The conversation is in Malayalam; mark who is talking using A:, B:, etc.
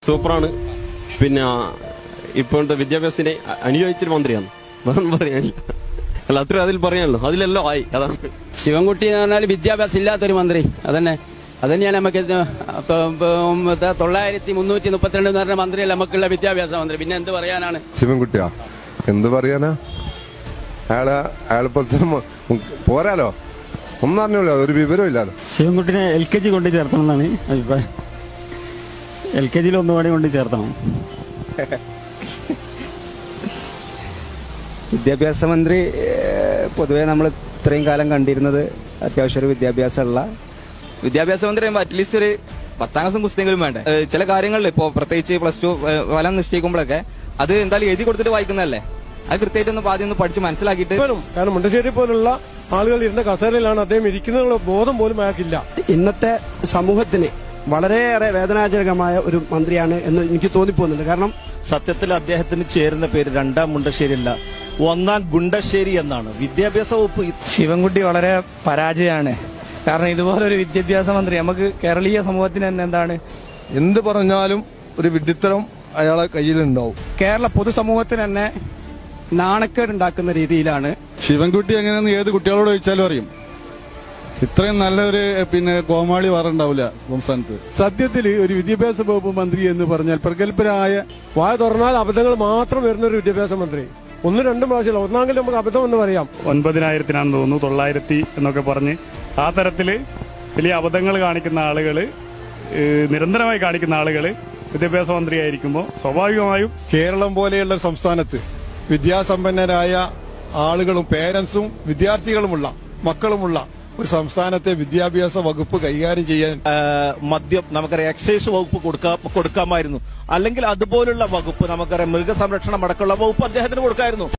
A: സൂപ്പറാണ് പിന്നെ ഇപ്പോഴത്തെ വിദ്യാഭ്യാസത്തിനെ അ- അനുയോജിച്ചൊരു മന്ത്രിയാണ് വേറൊന്നും പറയാനില്ല അല്ല അത്ര അതിൽ പറയാനല്ലോ അതിലെല്ലാം ആയി അതാണ്
B: ശിവൻകുട്ടി എന്ന് പറഞ്ഞാൽ വിദ്യാഭ്യാസം ഇല്ലാത്തൊരു മന്ത്രി അതന്നെ അതന്നെയാണ് നമുക്ക് ഇത് തൊ- തൊ- തൊള്ളായിരത്തി മുന്നൂറ്റി മുപ്പത്തിരണ്ട് എന്ന് പറഞ്ഞ മന്ത്രിയല്ല നമുക്കുള്ള വിദ്യാഭ്യാസ മന്ത്രി പിന്നെ എന്ത് പറയാനാണ്
C: ശിവൻകുട്ടിയാ എന്ത് പറയാനാ അയാള് അയാളെ പോലത്തെ മ- പോരാലോ ഒന്നും അറിഞ്ഞല്ലോ ഒരു വിവരം ഇല്ലാലോ
D: ശിവൻകുട്ടിനെ എൽ കെ ജി കൊണ്ട് ചേർത്തണം എന്നാണ് അഭിപ്രായം എൽ കെ ജിയിൽ ഒന്നുപാടി കൊണ്ട് ചേർത്തണം
E: വിദ്യാഭ്യാസ മന്ത്രി ഏഹ്, പൊതുവെ നമ്മൾ ഇത്രയും കാലം കണ്ടിരുന്നത് അത്യാവശ്യം ഒരു വിദ്യാഭ്യാസമുള്ള
F: വിദ്യാഭ്യാസ മന്ത്രി പറയുമ്പോൾ അറ്റ്ലീസ്റ്റ് ഒരു പത്താം ക്ലാസ്സും പുസ്തകങ്ങളും വേണ്ടേ ഏഹ് ചില കാര്യങ്ങളിൽ ഇപ്പോ പ്രത്യേകിച്ച് പ്ലസ് ടു ഫലം നിശ്ചയിക്കുമ്പോഴൊക്കെ അത് എന്തായാലും എഴുതി കൊടുത്തിട്ട് വായിക്കുന്നതല്ലേ അത് കൃത്യമായിട്ട് ഒന്ന് ആദ്യം ഒന്ന് പഠിച്ച് മനസ്സിലാക്കിയിട്ട്
G: കാരണം മുണ്ടശ്ശേരി പോലുള്ള ആളുകൾ ഇരുന്ന കസേരയിലാണ് അദ്ദേഹം ഇരിക്കുന്നതിനുള്ള ബോധം പോലും അയാൾക്കില്ല
H: ഇന്നത്തെ സമൂഹത്തിന് വളരെയേറെ വേദനാജനകമായ ഒരു മന്ത്രിയാണ് എന്ന് എനിക്ക് തോന്നിപ്പോകുന്നുണ്ട് കാരണം
I: സത്യത്തിൽ അദ്ദേഹത്തിന് ചേരുന്ന പേര് രണ്ടാം മുണ്ടശ്ശേരി അല്ല ഒന്നാം ഗുണ്ടശ്ശേരി എന്നാണ് വിദ്യാഭ്യാസ വകുപ്പ്
E: ശിവൻകുട്ടി വളരെ പരാജയമാണ് കാരണം ഇതുപോലൊരു വിദ്യാഭ്യാസ മന്ത്രി നമുക്ക് കേരളീയ സമൂഹത്തിന് തന്നെ എന്താണ്
C: എന്ത് പറഞ്ഞാലും ഒരു വിഡിത്തരം അയാളെ കയ്യിലുണ്ടാവും
E: കേരള പൊതുസമൂഹത്തിന് തന്നെ നാണക്കേടുണ്ടാക്കുന്ന രീതിയിലാണ്
C: ശിവൻകുട്ടി എങ്ങനെയെന്ന് ഏത് കുട്ടികളോട് ചോദിച്ചാലും അറിയും ഇത്രയും നല്ലൊരു പിന്നെ കോമാളി വേറുണ്ടാവില്ല സംസ്ഥാനത്ത്
G: സത്യത്തിൽ ഒരു വിദ്യാഭ്യാസ വകുപ്പ് മന്ത്രി എന്ന് പറഞ്ഞാൽ പ്രഗത്ഭരായ വായ തുറന്നാൽ അബദ്ധങ്ങൾ മാത്രം വരുന്ന ഒരു വിദ്യാഭ്യാസ മന്ത്രി ഒന്ന് രണ്ടും പ്രാവശ്യമല്ല ഒന്നാമെങ്കിൽ നമുക്ക് അബദ്ധം എന്ന് പറയാം
D: ഒൻപതിനായിരത്തിനാന്ന് തോന്നുന്നു തൊള്ളായിരത്തി എന്നൊക്കെ പറഞ്ഞ് ആ തരത്തില് വലിയ അബദ്ധങ്ങൾ കാണിക്കുന്ന ആളുകള് ഏഹ്, നിരന്തരമായി കാണിക്കുന്ന ആളുകള് വിദ്യാഭ്യാസ മന്ത്രിയായിരിക്കുമ്പോൾ സ്വാഭാവികമായും
C: കേരളം പോലെയുള്ള ഒരു സംസ്ഥാനത്ത് വിദ്യാസമ്പന്നരായ ആളുകളും പേരൻസും വിദ്യാർത്ഥികളുമുള്ള മക്കളുമുള്ള ഒരു സംസ്ഥാനത്തെ വിദ്യാഭ്യാസ വകുപ്പ് കൈകാര്യം ചെയ്യാൻ
I: മദ്യം നമുക്കറിയാം എക്സൈസ് വകുപ്പ് കൊടുക്കാ കൊടുക്കാമായിരുന്നു അല്ലെങ്കിൽ അതുപോലുള്ള വകുപ്പ് നമുക്കറിയാം മൃഗസംരക്ഷണം അടക്കമുള്ള വകുപ്പ് അദ്ദേഹത്തിന് കൊടുക്കായിരുന്നു